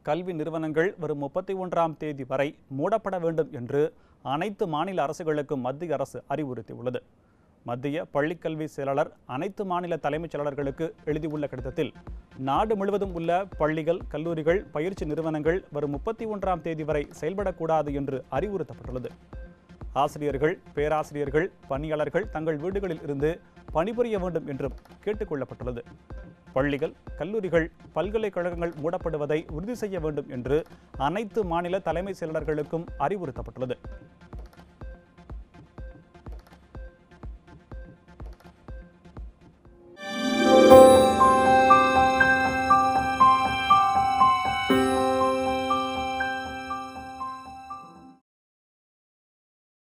கல்வி நிறுவனங்கள் வரும் முப்பத்தி ஒன்றாம் தேதி வரை மூடப்பட வேண்டும் என்று அனைத்து மாநில அரசுகளுக்கும் மத்திய அரசு அறிவுறுத்தியுள்ளது மத்திய பள்ளிக்கல்வி செயலாளர் அனைத்து மாநில தலைமைச் செயலாளர்களுக்கு எழுதியுள்ள கடிதத்தில் நாடு முழுவதும் உள்ள பள்ளிகள் கல்லூரிகள் பயிற்சி நிறுவனங்கள் வரும் முப்பத்தி ஒன்றாம் தேதி வரை செயல்படக்கூடாது என்று அறிவுறுத்தப்பட்டுள்ளது ஆசிரியர்கள் பேராசிரியர்கள் பணியாளர்கள் தங்கள் வீடுகளில் இருந்து பணிபுரிய வேண்டும் என்றும் கேட்டுக்கொள்ளப்பட்டுள்ளது பள்ளிகள் கல்லூரிகள் பல்கலைக்கழகங்கள் மூடப்படுவதை உறுதி செய்ய வேண்டும் என்று அனைத்து மாநில தலைமை செயலாளர்களுக்கும் அறிவுறுத்தப்பட்டுள்ளது